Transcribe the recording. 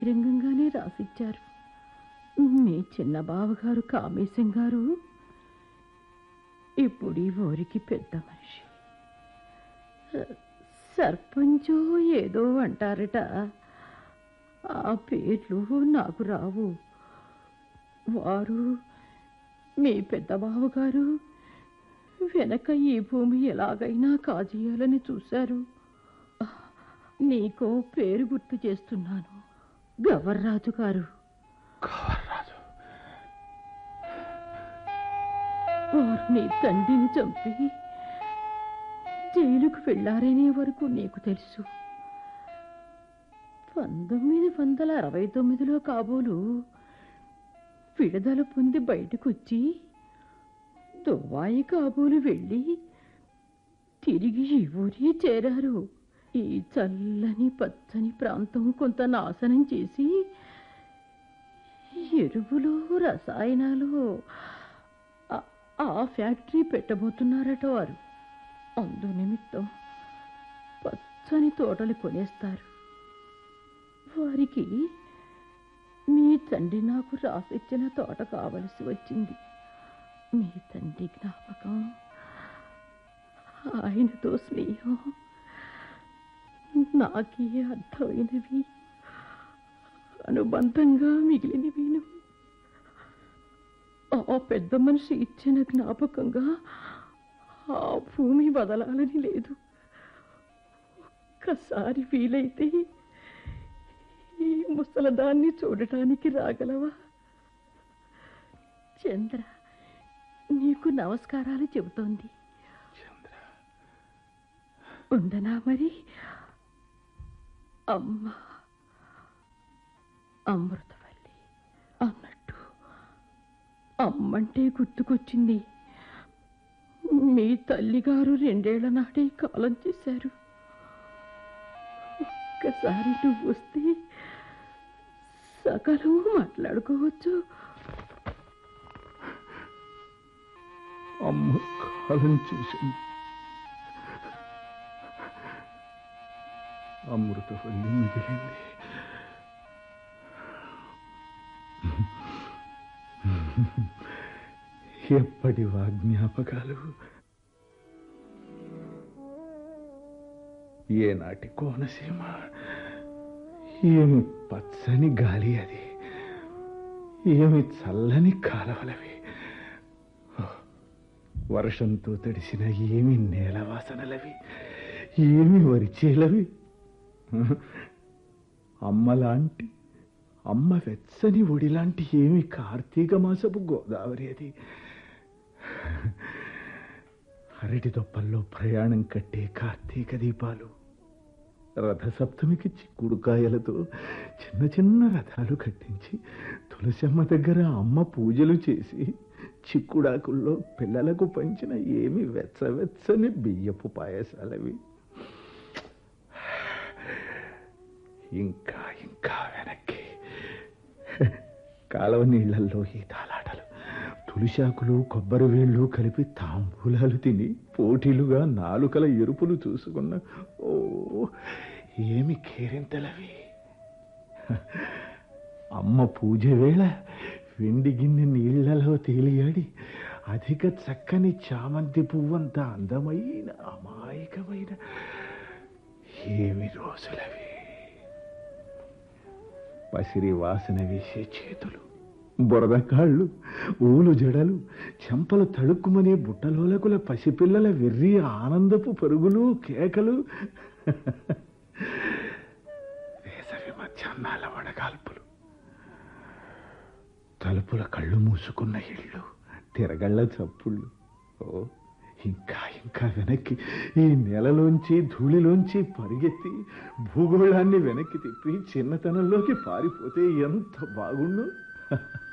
రంగంగానే రాసిచ్చారు మీ చిన్న బావగారు కామేశం గారు ఇప్పుడు ఈ ఊరికి పెద్ద మనిషి సర్పంచో ఏదో అంటారట ఆ పేర్లు నాకు రావు వారు మీ పెద్ద బావగారు వెనక ఈ భూమి ఎలాగైనా కాజేయాలని చూశారు నీకో పేరు గుర్తు చేస్తున్నాను గవర్రాజు గారు గవర్రాజు వారు నీ తండ్రిని చంపి జైలుకు వెళ్ళారనే వరకు నీకు తెలుసు పంతొమ్మిది వందల అరవై తొమ్మిదిలో కాబోలు విడుదల పొంది బయటకొచ్చి దుబాయి కాబోలు వెళ్ళి తిరిగి ఈ ఊరి చేరారు ఈ చల్లని పచ్చని ప్రాంతం కొంత నాశనం చేసి ఎరువులు రసాయనాలు ఆ- ఆ ఫ్యాక్టరీ పెట్టబోతున్నారట వారు అందు నిమిత్తం పచ్చని తోటలు కొనేస్తారు వారికి మీ తండ్రి నాకు రాసిచ్చిన తోట కావలసి వచ్చింది మీ తండ్రి జ్ఞాపకం ఆయనతో స్నేహం నాకే అర్థమైనవి అనుబంధంగా మిగిలినవిను ఆ పెద్ద మనిషి ఇచ్చిన జ్ఞాపకంగా ఆ భూమి వదలాలని లేదు ఒక్కసారి వీలైతే ఈ ముసలదాన్ని చూడటానికి రాగలవా చంద్ర నీకు నమస్కారాలు చెబుతోంది చంద్ర ఉండనా మరి అమ్మ అమృతవల్లి అన్నట్టు అమ్మంటే గుర్తుకొచ్చింది మీ తల్లిగారు రెండేళ్ల నాటే కాలం చేశారు ఒక్కసారి నువ్వు వస్తే సకలం మాట్లాడుకోవచ్చు అమ్మ కాలం చేసింది అమృతవల్లి మిగిలింది ఎప్పటి జ్ఞాపకాలు ఏనాటి కోనసీమ ఏమి పచ్చని గాలి అది ఏమి చల్లని కాలవలవి వర్షంతో తడిసిన ఏమి నేల వాసనలవి ఏమి వరిచేలవి అమ్మలాంటి అమ్మ వెచ్చని ఒడిలాంటి ఏమి కార్తీక మాసపు గోదావరి అది అరటి దొప్పల్లో ప్రయాణం కట్టే కార్తీక దీపాలు రథసప్తమికి చిక్కుడుకాయలతో చిన్న చిన్న రథాలు కట్టించి తులసమ్మ దగ్గర అమ్మ పూజలు చేసి చిక్కుడాకుల్లో పిల్లలకు పంచిన ఏమి వెచ్చవెచ్చని బియ్యపు పాయసాలవి ఇంకా ఇంకా వెనక్కి కాలువ నీళ్లల్లో ఈతాలాటలు తులిశాకులు కొబ్బరి వేళ్ళు కలిపి తాంబూలాలు తిని పోటీలుగా నాలుకల ఎరుపులు చూసుకున్న ఓ ఏమి కేరింతలవి అమ్మ పూజ వేళ వెండి గిన్నె నీళ్లలో తేలియాడి అధిక చక్కని చామంతి పువ్వంత అందమైన అమాయకమైన ఏమి రోజులవి పసిరి వాసన వేసే చేతులు బురద కాళ్ళు ఊలు జడలు చెంపలు తడుక్కుమనే బుట్టలోలకుల పసిపిల్లల వెర్రి ఆనందపు పరుగులు కేకలు వేసవి మధ్యాహ్నాల వడగాల్పులు తలుపుల కళ్ళు మూసుకున్న ఇళ్ళు తిరగళ్ళ చప్పుళ్ళు ఓ ఇంకా ఇంకా వెనక్కి ఈ నెలలోంచి ధూళిలోంచి పరిగెత్తి భూగోళాన్ని వెనక్కి తిప్పి చిన్నతనంలోకి పారిపోతే ఎంత బాగుండు